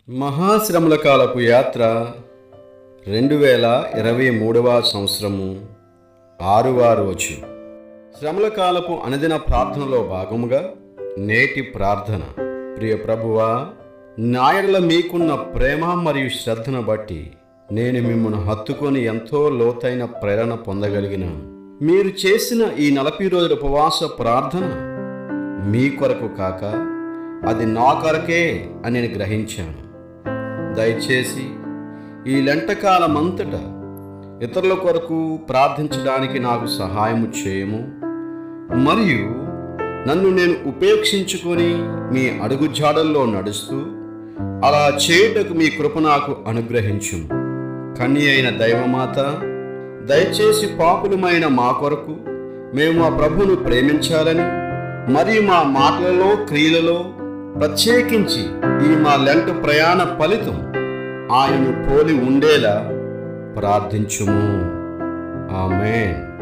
మహాశ్రమల కాలపు యాత్ర రెండు వేల ఇరవై మూడవ సంవత్సరము ఆరువ రోజు శ్రమల కాలపు అనుదిన ప్రార్థనలో భాగముగా నేటి ప్రార్థన ప్రియ ప్రభువా నాయడల మీకున్న ప్రేమ మరియు శ్రద్ధను బట్టి నేను మిమ్మల్ని హత్తుకొని ఎంతో లోతైన ప్రేరణ పొందగలిగిన మీరు చేసిన ఈ నలభై రోజుల ఉపవాస ప్రార్థన మీ కొరకు కాక అది నా కొరకే అని నేను గ్రహించాను దయచేసి ఈ లెంటకాలమంతటా ఇతరుల కొరకు ప్రార్థించడానికి నాకు సహాయము చేయము మరియు నన్ను నేను ఉపేక్షించుకొని మీ అడుగుజాడల్లో నడుస్తూ అలా చేయుటకు మీ కృప నాకు అనుగ్రహించుము కన్య అయిన దైవమాత దయచేసి పాపులమైన మా కొరకు మేము మా ప్రభును ప్రేమించాలని మరియు మా మాటలలో క్రియలలో ప్రత్యేకించి ఈ మా లెంట ప్రయాణ ఫలితం ఆయనను పోలి ఉండేలా ప్రార్థించుము ఆమెన్